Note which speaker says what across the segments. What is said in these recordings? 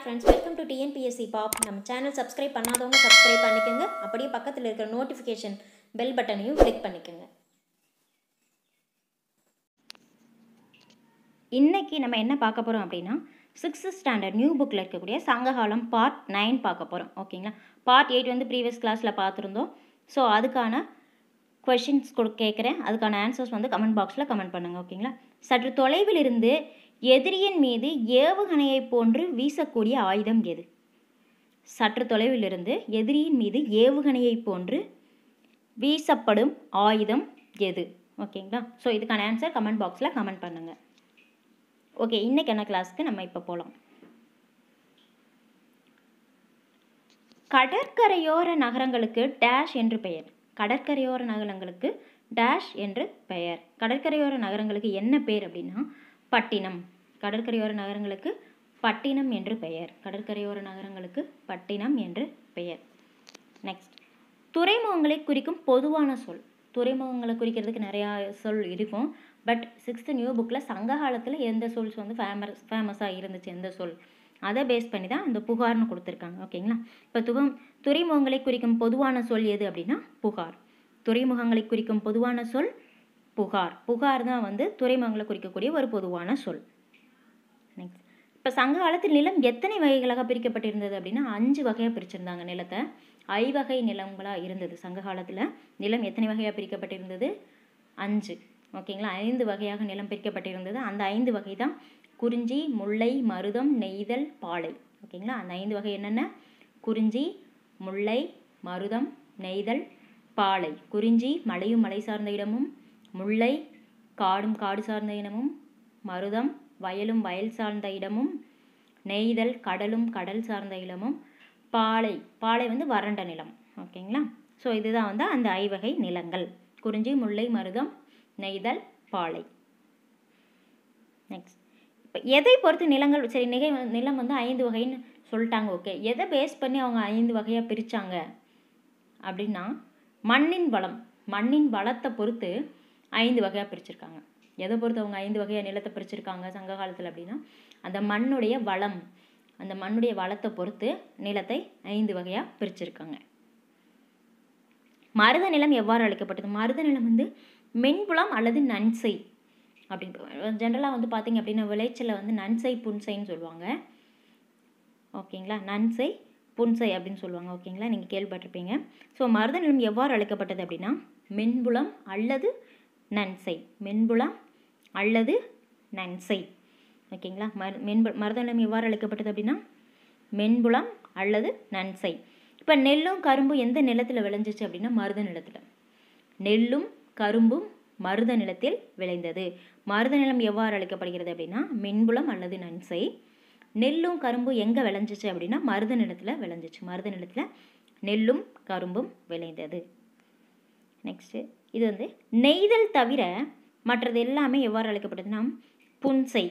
Speaker 1: friends welcome to TNPSC பாப் நம்ம channel subscribe பண்ணாதவங்க சப்ஸ்கிரைப் பண்ணிக்கோங்க அப்படியே பக்கத்தில் இருக்கிற நோட்டிஃபிகேஷன் பெல் பட்டனையும் கிளிக் பண்ணிக்கோங்க
Speaker 2: இன்னைக்கு நம்ம என்ன பார்க்க போகிறோம் அப்படின்னா சிக்ஸ்த் ஸ்டாண்டர்ட் நியூ புக்கில் இருக்கக்கூடிய சங்ககாலம் பார்ட் நைன் பார்க்க போகிறோம் ஓகேங்களா பார்ட் எயிட் வந்து ப்ரீவியஸ் கிளாஸில் பார்த்துருந்தோம் ஸோ அதுக்கான கொஷின்ஸ் கொடு கேட்குறேன் அதுக்கான ஆன்சர்ஸ் வந்து கமெண்ட் பாக்ஸில் கமெண்ட் பண்ணுங்கள் ஓகேங்களா சற்று தொலைவில் இருந்து எதிரியின் மீது ஏவுகணையை போன்று வீசக்கூடிய ஆயுதம் எது சற்று தொலைவில் இருந்து எதிரியின் மீது ஏவுகணையை போன்று வீசப்படும் ஆயுதம் எது ஓகேங்களா ஸோ இதுக்கான ஆன்சர் கமெண்ட் பாக்ஸில் கமெண்ட் பண்ணுங்கள் ஓகே இன்னைக்கான கிளாஸ்க்கு நம்ம இப்போ போகலாம் கடற்கரையோர நகரங்களுக்கு டேஷ் என்று பெயர் கடற்கரையோர நகரங்களுக்கு டேஷ் என்று பெயர் கடற்கரையோர நகரங்களுக்கு என்ன பேர் அப்படின்னா பட்டினம் கடற்கரையோர நகரங்களுக்கு பட்டினம் என்று பெயர் கடற்கரையோர நகரங்களுக்கு பட்டினம் என்று பெயர் நெக்ஸ்ட் துறைமுகங்களை குறிக்கும் பொதுவான சொல் துறைமுகங்களை குறிக்கிறதுக்கு நிறையா சொல் இருக்கும் பட் சிக்ஸ்த்து நியூ புக்கில் சங்க காலத்தில் எந்த சொல்ஸ் வந்து ஃபேமஸ் ஃபேமஸாக இருந்துச்சு எந்த சொல் அதை பேஸ் பண்ணி தான் அந்த புகார்னு கொடுத்துருக்காங்க ஓகேங்களா இப்போ துவம் துறைமுகங்களை குறிக்கும் பொதுவான சொல் எது அப்படின்னா புகார் துறைமுகங்களை குறிக்கும் பொதுவான சொல் புகார் புகார் தான் வந்து துறைமுகங்களை குறிக்கக்கூடிய ஒரு பொதுவான சொல் நெக்ஸ்ட் இப்போ சங்க காலத்தில் நிலம் எத்தனை வகைகளாக பிரிக்கப்பட்டிருந்தது அப்படின்னா அஞ்சு வகையாக பிரிச்சிருந்தாங்க நிலத்தை ஐவகை நிலங்களாக இருந்தது சங்க காலத்தில் நிலம் எத்தனை வகையாக பிரிக்கப்பட்டிருந்தது அஞ்சு ஓகேங்களா ஐந்து வகையாக நிலம் பிரிக்கப்பட்டிருந்தது அந்த ஐந்து வகை தான் குறிஞ்சி முல்லை மருதம் நெய்தல் பாலை ஓகேங்களா அந்த ஐந்து வகை என்னென்ன குறிஞ்சி முல்லை மருதம் நெய்தல் பாலை குறிஞ்சி மலையும் மலை சார்ந்த இடமும் முல்லை காடும் காடு சார்ந்த இடமும் மருதம் வயலும் வயல் சார்ந்த இடமும் நெய்தல் கடலும் கடல் சார்ந்த இடமும் பாலை பாலை வந்து வறண்ட நிலம் ஓகேங்களா ஸோ இதுதான் வந்து அந்த ஐவகை நிலங்கள் குறிஞ்சி முல்லை மருதம் நெய்தல் பாலை நெக்ஸ்ட் இப்போ எதை பொறுத்து நிலங்கள் சரி நிகை நிலம் வந்து ஐந்து வகைன்னு சொல்லிட்டாங்க ஓகே எதை பேஸ் பண்ணி அவங்க ஐந்து வகையாக பிரித்தாங்க அப்படின்னா மண்ணின் வளம் மண்ணின் வளத்தை பொறுத்து ஐந்து வகையாக பிரிச்சிருக்காங்க எதை பொறுத்து அவங்க ஐந்து வகையாக நிலத்தை பிரிச்சிருக்காங்க சங்க காலத்தில் அப்படின்னா அந்த மண்ணுடைய வளம் அந்த மண்ணுடைய வளத்தை பொறுத்து நிலத்தை ஐந்து வகையாக பிரிச்சிருக்காங்க மருத நிலம் எவ்வாறு அழைக்கப்பட்டது மருத நிலம் வந்து மென்புலம் அல்லது நன்சை அப்படின்னு ஜென்ரலாக வந்து பார்த்தீங்க அப்படின்னா விளைச்சலை வந்து நன்சை புன்சைன்னு சொல்லுவாங்க ஓகேங்களா நன்சை புன்சை அப்படின்னு சொல்லுவாங்க ஓகேங்களா நீங்கள் கேள்விப்பட்டிருப்பீங்க ஸோ மருத நிலம் எவ்வாறு அழைக்கப்பட்டது அப்படின்னா மென்புலம் அல்லது நன்சை மென்புலம் அல்லது நன்சை ஓகேங்களா மரு மென்பு மருத நிலம் எவ்வாறு அழைக்கப்பட்டது அப்படின்னா மென்புலம் அல்லது நன்சை இப்போ நெல்லும் கரும்பும் எந்த நிலத்தில் விளைஞ்சிச்சு அப்படின்னா மருத நிலத்தில் நெல்லும் கரும்பும் மருத நிலத்தில் விளைந்தது மருத நிலம் எவ்வாறு அழைக்கப்படுகிறது அப்படின்னா மென்புலம் அல்லது நன்சை நெல்லும் கரும்பும் எங்கே விளைஞ்சிச்சு அப்படின்னா மருத நிலத்தில் விளைஞ்சிச்சு மருத நிலத்தில் நெல்லும் கரும்பும் விளைந்தது நெக்ஸ்ட்டு இது வந்து நெய்தல் தவிர மற்றது எல்லாமே எவ்வாறு அழைக்கப்படுதுன்னா புன்சை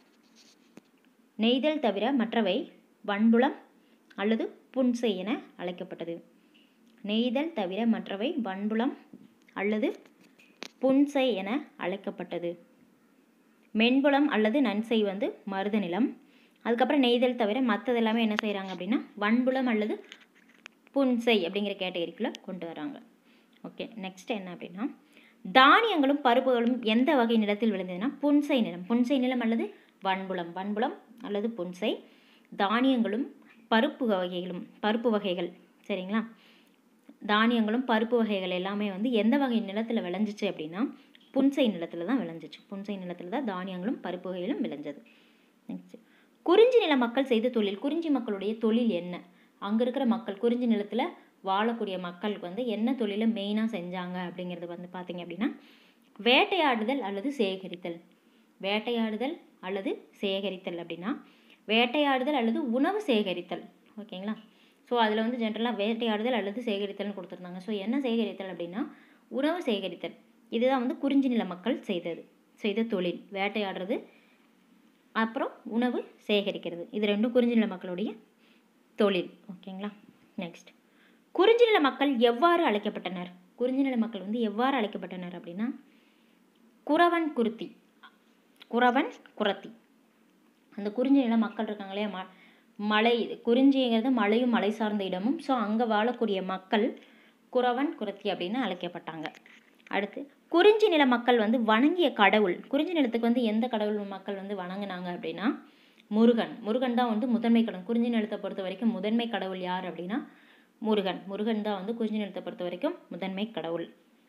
Speaker 2: நெய்தல் தவிர மற்றவை வன்புலம் அல்லது புன்சை என அழைக்கப்பட்டது நெய்தல் தவிர மற்றவை வன்புலம் அல்லது புன்சை என அழைக்கப்பட்டது மென்புலம் அல்லது நன்சை வந்து மருத நிலம் அதுக்கப்புறம் நெய்தல் தவிர மற்றது எல்லாமே என்ன செய்கிறாங்க அப்படின்னா வன்புலம் அல்லது புன்சை அப்படிங்கிற கேட்டகரிக்குள்ளே கொண்டு வராங்க ஓகே நெக்ஸ்ட் என்ன அப்படின்னா தானியங்களும் பருப்புகளும் எந்த வகை நிலத்தில் விளைந்ததுன்னா புன்சை நிலம் புன்சை நிலம் அல்லது வன்புலம் வன்புலம் அல்லது புன்சை தானியங்களும் பருப்பு வகைகளும் பருப்பு வகைகள் சரிங்களா தானியங்களும் பருப்பு வகைகள் எல்லாமே வந்து எந்த வகை நிலத்தில் விளைஞ்சிச்சு அப்படின்னா புன்சை நிலத்தில் தான் விளைஞ்சிச்சு புன்சை நிலத்தில் தான் தானியங்களும் பருப்பு வகைகளும் விளைஞ்சது நெக்ஸ்ட் குறிஞ்சி நில மக்கள் செய்த தொழில் குறிஞ்சி மக்களுடைய தொழில் என்ன அங்கே இருக்கிற மக்கள் குறிஞ்சி நிலத்தில் வாழக்கூடிய மக்களுக்கு வந்து என்ன தொழிலை மெயினாக செஞ்சாங்க அப்படிங்கிறது வந்து பார்த்தீங்க அப்படின்னா வேட்டையாடுதல் அல்லது சேகரித்தல் வேட்டையாடுதல் அல்லது சேகரித்தல் அப்படின்னா வேட்டையாடுதல் அல்லது உணவு சேகரித்தல் ஓகேங்களா ஸோ அதில் வந்து ஜென்ரலாக வேட்டையாடுதல் அல்லது சேகரித்தல்னு கொடுத்துருந்தாங்க ஸோ என்ன சேகரித்தல் அப்படின்னா உணவு சேகரித்தல் இதுதான் வந்து குறிஞ்சி நில மக்கள் செய்தது செய்த தொழில் வேட்டையாடுறது அப்புறம் உணவு சேகரிக்கிறது இது ரெண்டும் குறிஞ்சி நில மக்களுடைய தொழில் ஓகேங்களா நெக்ஸ்ட் குறிஞ்சி நில மக்கள் எவ்வாறு அழைக்கப்பட்டனர் குறிஞ்சி நில மக்கள் வந்து எவ்வாறு அழைக்கப்பட்டனர் அப்படின்னா குறவன் குருத்தி குறவன் குரத்தி அந்த குறிஞ்சி நில மக்கள் இருக்காங்க இல்லையா ம மலை குறிஞ்சிங்கிறது மலையும் மலை சார்ந்த இடமும் ஸோ அங்கே வாழக்கூடிய மக்கள் குறவன் குரத்தி அப்படின்னு அழைக்கப்பட்டாங்க அடுத்து குறிஞ்சி நில மக்கள் வந்து வணங்கிய கடவுள் குறிஞ்சி நிலத்துக்கு வந்து எந்த கடவுள் மக்கள் வந்து வணங்குனாங்க அப்படின்னா முருகன் முருகன் தான் வந்து முதன்மை கடவுள் குறிஞ்சி நிலத்தை பொறுத்த வரைக்கும் முதன்மை கடவுள் யார் அப்படின்னா முருகன் முருகன் தான் வந்து குறிஞ்சி நிலத்தை பொறுத்த வரைக்கும் முதன்மை கடவுள்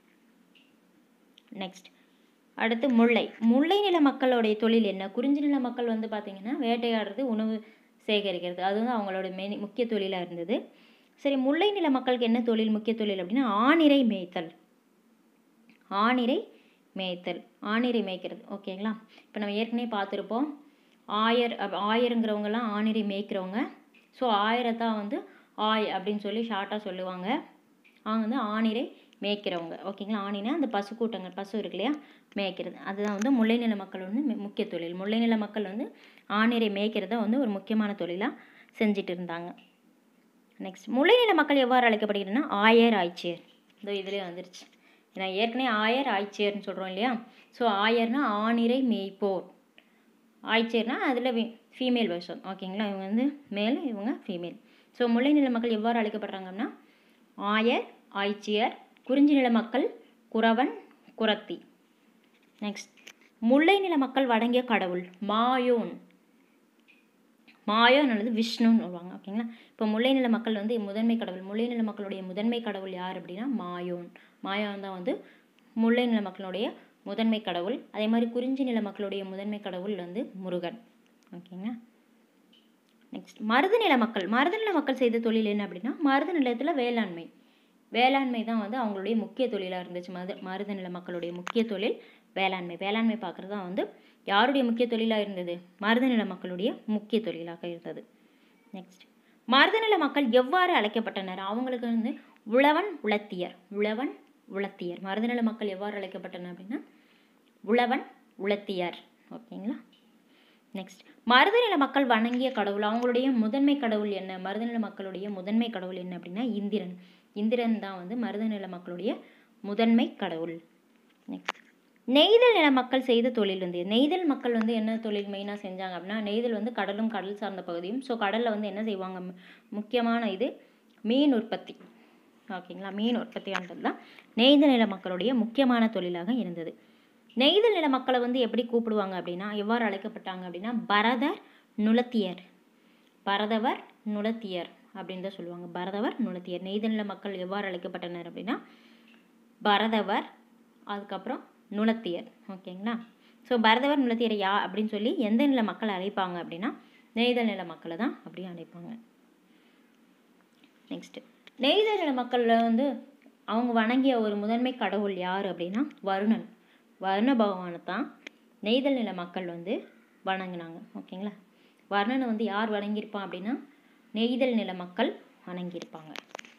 Speaker 2: நெக்ஸ்ட் அடுத்து முல்லை முல்லை நில மக்களுடைய தொழில் என்ன குறிஞ்சி நில மக்கள் வந்து பார்த்திங்கன்னா வேட்டையாடுறது உணவு சேகரிக்கிறது அது வந்து அவங்களோட மெயின் முக்கிய தொழிலாக இருந்தது சரி முல்லை நில மக்களுக்கு என்ன தொழில் முக்கிய தொழில் அப்படின்னா ஆணிரை மேய்த்தல் ஆணிரை மேய்த்தல் ஆணிரை மேய்க்கிறது ஓகேங்களா இப்போ நம்ம ஏற்கனவே பார்த்துருப்போம் ஆயர் அப்- ஆயருங்கிறவங்கலாம் ஆணிரை மேய்க்கிறவங்க ஸோ ஆயிரத்தான் வந்து ஆய் அப்படின்னு சொல்லி ஷார்ட்டாக சொல்லுவாங்க அவங்க வந்து ஆணிரை மேய்க்கிறவங்க ஓகேங்களா ஆணினா அந்த பசு கூட்டங்கள் பசு இருக்கு இல்லையா மேய்க்கிறது அதுதான் வந்து முல்லை நில மக்கள் வந்து மு- முக்கிய தொழில் முல்லை நில மக்கள் வந்து ஆணிரை மேய்க்கிறத வந்து ஒரு முக்கியமான தொழிலாக செஞ்சுட்டு இருந்தாங்க நெக்ஸ்ட் முல்லை நில மக்கள் எவ்வாறு அழைக்கப்படுகிறதுனா ஆயர் ஆய்ச்சியர் இதோ இதுலேயே வந்துருச்சு ஏன்னா ஏற்கனவே ஆயர் ஆய்ச்சியர்னு சொல்கிறோம் இல்லையா ஸோ ஆயர்னா ஆணிரை மேய்ப்போர் ஆய்ச்சியர்னா அதில் ஃபீமேல் வெர்ஷன் ஓகேங்களா இவங்க வந்து மேல் இவங்க ஃபீமேல் ஸோ முல்லை நில மக்கள் எவ்வாறு அழைக்கப்படுறாங்கன்னா ஆயர் ஆய்ச்சியர் குறிஞ்சி நில மக்கள் குறவன் குரத்தி நெக்ஸ்ட் முல்லை நில மக்கள் வணங்கிய கடவுள் மாயோன் மாயோன் அல்லது விஷ்ணுன்னு சொல்லுவாங்க ஓகேங்களா இப்போ முல்லை நில மக்கள் வந்து முதன்மை கடவுள் முல்லை நில மக்களுடைய முதன்மை கடவுள் யார் அப்படின்னா மாயோன் மாயோன் தான் வந்து முல்லை நில மக்களுடைய முதன்மை கடவுள் அதே மாதிரி குறிஞ்சி நில மக்களுடைய முதன்மை கடவுள் வந்து முருகன் ஓகேங்களா நெக்ஸ்ட் மருது நில மக்கள் மருது நில மக்கள் செய்த தொழில் என்ன அப்படின்னா மருது நிலத்தில் வேளாண்மை வேளாண்மை தான் வந்து அவங்களுடைய முக்கிய தொழிலாக இருந்துச்சு மது மருத நில மக்களுடைய முக்கிய தொழில் வேளாண்மை வேளாண்மை பார்க்குறது தான் வந்து யாருடைய முக்கிய தொழிலாக இருந்தது மருத நில மக்களுடைய முக்கிய தொழிலாக இருந்தது நெக்ஸ்ட் மருத நில மக்கள் எவ்வாறு அழைக்கப்பட்டனர் அவங்களுக்கு வந்து உழவன் உளத்தியர் உழவன் உளத்தியர் மருத நில மக்கள் எவ்வாறு அழைக்கப்பட்டனர் அப்படின்னா உழவன் உளத்தியர் ஓகேங்களா நெக்ஸ்ட் மருதநில மக்கள் வணங்கிய கடவுள் அவங்களுடைய முதன்மை கடவுள் என்ன மருதநில மக்களுடைய முதன்மை கடவுள் என்ன அப்படின்னா இந்திரன் இந்திரன் தான் வந்து மருதநில மக்களுடைய முதன்மை கடவுள் நெக்ஸ்ட் நெய்தல் நில மக்கள் செய்த தொழில் வந்து நெய்தல் மக்கள் வந்து என்ன தொழில் மெயினாக செஞ்சாங்க அப்படின்னா நெய்தல் வந்து கடலும் கடல் சார்ந்த பகுதியும் ஸோ கடலில் வந்து என்ன செய்வாங்க மு- முக்கியமான இது மீன் உற்பத்தி ஓகேங்களா மீன் உற்பத்தியானது தான் நெய்தல் நில மக்களுடைய முக்கியமான தொழிலாக இருந்தது நெய்தல் நில மக்களை வந்து எப்படி கூப்பிடுவாங்க அப்படின்னா எவ்வாறு அழைக்கப்பட்டாங்க அப்படின்னா பரதர் நுளத்தியர் பரதவர் நுளத்தியர் அப்படின்னு தான் சொல்லுவாங்க பரதவர் நுளத்தியர் நெய்தல் நில மக்கள் எவ்வாறு அழைக்கப்பட்டனர் அப்படின்னா பரதவர் அதுக்கப்புறம் நுளத்தியர் ஓகேங்களா ஸோ பரதவர் நுளத்தியர் யா அப்படின்னு சொல்லி எந்த நில மக்களை அழைப்பாங்க அப்படின்னா நெய்தல் நில மக்களை தான் அப்படி அழைப்பாங்க நெக்ஸ்ட்டு நெய்தல் நில மக்களில் வந்து அவங்க வணங்கிய ஒரு முதன்மை கடவுள் யார் அப்படின்னா வருணன் வருண பகவானை தான் நெய்தல் நில மக்கள் வந்து வணங்கினாங்க ஓகேங்களா வருணனை வந்து யார் வணங்கியிருப்பான் அப்படின்னா நெய்தல் நில மக்கள் வணங்கியிருப்பாங்க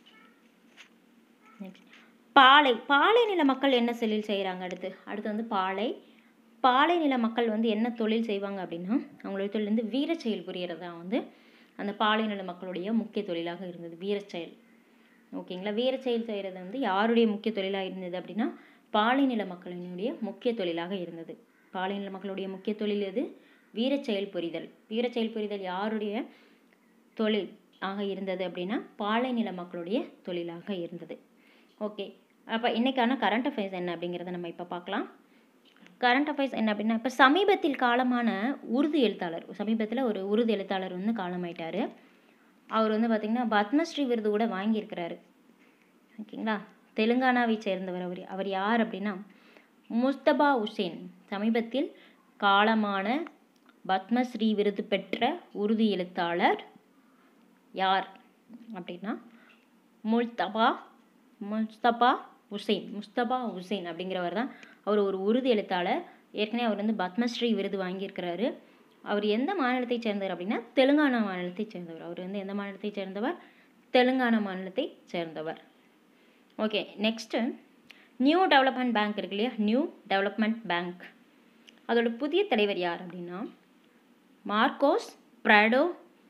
Speaker 2: நெக்ஸ்ட் பாலை பாலை நில மக்கள் என்ன தொழில் செய்கிறாங்க அடுத்து அடுத்து வந்து பாலை பாலை நில மக்கள் வந்து என்ன தொழில் செய்வாங்க அப்படின்னா அவங்களுடைய தொழில் வந்து வீரச் செயல் புரியறது தான் வந்து அந்த பாலை நில மக்களுடைய முக்கிய தொழிலாக இருந்தது வீரச் செயல் ஓகேங்களா வீரச் செயல் செய்கிறது வந்து யாருடைய முக்கிய தொழிலாக இருந்தது அப்படின்னா பாலை நில மக்களினுடைய முக்கிய தொழிலாக இருந்தது பாலை நில மக்களுடைய முக்கிய தொழில் எது வீரச் செயல் புரிதல் வீரச் செயல் புரிதல் யாருடைய தொழில் ஆக இருந்தது அப்படின்னா பாலை நில மக்களுடைய தொழிலாக இருந்தது ஓகே அப்போ இன்னைக்கான கரண்ட் அஃபேர்ஸ் என்ன அப்படிங்கிறத நம்ம இப்போ பார்க்கலாம் கரண்ட் அஃபேர்ஸ் என்ன அப்படின்னா இப்போ சமீபத்தில் காலமான உருது எழுத்தாளர் சமீபத்தில் ஒரு உருது எழுத்தாளர் வந்து காலமாயிட்டார் அவர் வந்து பார்த்திங்கன்னா பத்மஸ்ரீ விருது கூட வாங்கியிருக்கிறாரு ஓகேங்களா தெலுங்கானாவை சேர்ந்தவர் அவர் அவர் யார் அப்படின்னா முஸ்தபா உசேன் சமீபத்தில் காலமான பத்மஸ்ரீ விருது பெற்ற உருது எழுத்தாளர் யார் அப்படின்னா முல்தபா முஸ்தபா உசேன் முஸ்தபா உசேன் அப்படிங்கிறவர் தான் அவர் ஒரு உருது எழுத்தாளர் ஏற்கனவே அவர் வந்து பத்மஸ்ரீ விருது வாங்கியிருக்கிறாரு அவர் எந்த மாநிலத்தை சேர்ந்தவர் அப்படின்னா தெலுங்கானா மாநிலத்தை சேர்ந்தவர் அவர் வந்து எந்த மாநிலத்தை சேர்ந்தவர் தெலுங்கானா மாநிலத்தை சேர்ந்தவர் okay next new development bank இருக்கு இல்லையா நியூ டெவலப்மெண்ட் பேங்க் அதோட புதிய தலைவர் யார் அப்படின்னா Marcos Prado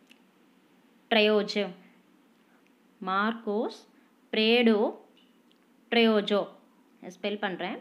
Speaker 2: Troyjo Marcos Prado Troyjo spell பண்ணுறேன்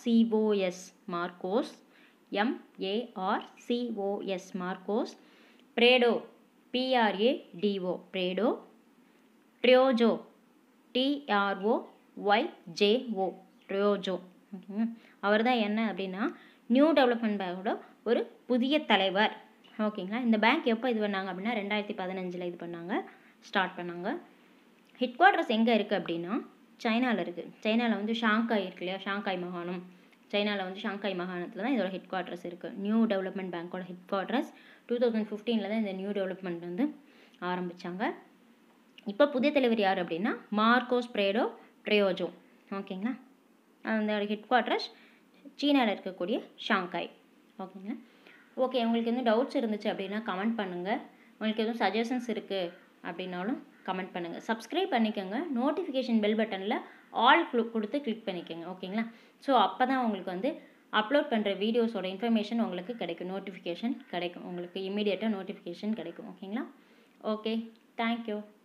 Speaker 2: M A R C O S Marcos M A R C O S Marcos Prado P R A D O Prado Troyjo T R O Y J O Troyjo ஓகேங்க அவர் தான் என்ன அப்படின்னா நியூ டெவலப்மெண்ட் பேங்கோட ஒரு புதிய தலைவர் ஓகேங்களா இந்த பேங்க் எப்போ இது பண்ணாங்க அப்படின்னா ரெண்டாயிரத்தி பதினஞ்சில் இது பண்ணாங்க ஸ்டார்ட் பண்ணாங்க ஹெட் குவார்ட்டர்ஸ் எங்கே இருக்குது அப்படின்னா சைனாவில் இருக்குது சைனாவில் வந்து ஷாங்காய் இருக்கு இல்லையா ஷாங்காய் மாகாணம் சைனாவில் வந்து ஷாங்காய் மாகாணத்தில் தான் இதோட ஹெட் குவார்ட்டர்ஸ் இருக்குது நியூ டெவலப்மெண்ட் பேங்க்கோட ஹெட் குவார்ட்டர்ஸ் டூ தௌசண்ட் ஃபிஃப்டீனில் தான் இந்த நியூ டெவலப்மெண்ட் வந்து ஆரம்பித்தாங்க இப்போ புதிய தலைவர் யார் அப்படின்னா மார்க்கோஸ் பிரேடோ ட்ரையோஜோ ஓகேங்களா அந்த ஹெட் குவார்ட்டர்ஸ் சீனாவில் இருக்கக்கூடிய ஷாங்காய் ஓகேங்களா ஓகே உங்களுக்கு எதுவும் டவுட்ஸ் இருந்துச்சு அப்படின்னா கமெண்ட் பண்ணுங்கள் உங்களுக்கு எதுவும் சஜஷன்ஸ் இருக்குது அப்படின்னாலும் கமெண்ட் பண்ணுங்கள் சப்ஸ்கிரைப் பண்ணிக்கோங்க நோட்டிஃபிகேஷன் பெல் பட்டனில் ஆல் கொடுத்து கிளிக் பண்ணிக்கோங்க ஓகேங்களா ஸோ அப்போ தான் உங்களுக்கு வந்து அப்லோட் பண்ணுற வீடியோஸோட இன்ஃபர்மேஷன் உங்களுக்கு கிடைக்கும் நோட்டிஃபிகேஷன் கிடைக்கும் உங்களுக்கு இமீடியட்டாக நோட்டிஃபிகேஷன் கிடைக்கும் ஓகேங்களா ஓகே தேங்க்யூ